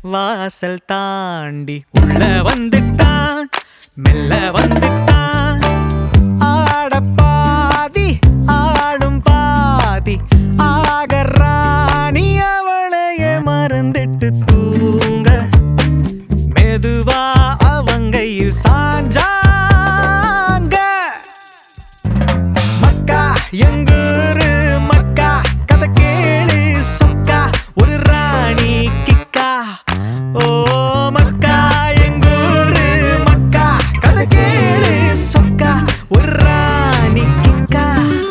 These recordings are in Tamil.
வாசல் தாண்டி உள்ள வந்துட்டான் மெல்ல வந்துட்டான் ஆட பாதி ஆடும் பாதி ஆக ராணி அவளையே மறந்துட்டு தூங்க மெதுவா அவங்கையில் சாஞ்சாங்க மக்கா எங்கூரு மக்கா கதை கேளு சொக்கா ஒரு ராணி கிக்கா ஓ மக்கா எங்கூரு மக்கா கதை கேளு சொக்கா ஒரு ராணி கிக்கா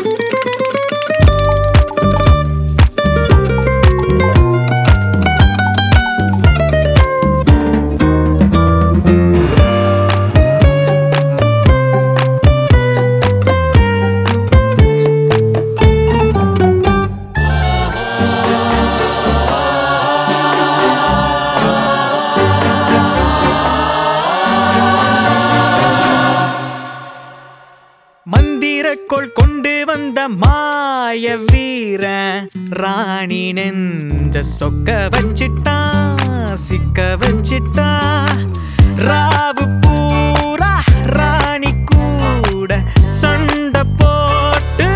மந்திரக்கோள் கொண்டு வந்த மாய வீரன் ராணி நெஞ்ச சொக்க வச்சிட்டா சிக்க வச்சிட்டா ராவு பூரா ராணி கூட சண்டை போட்டு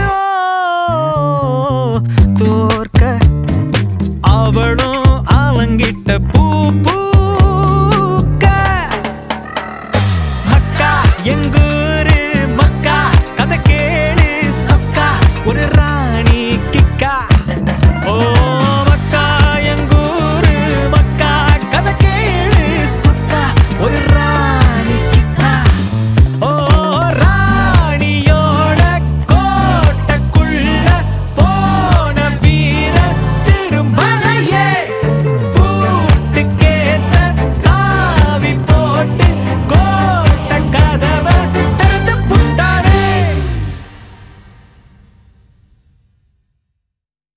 ஓ, தோற்க அவளும் அவங்கிட்ட பூ பூ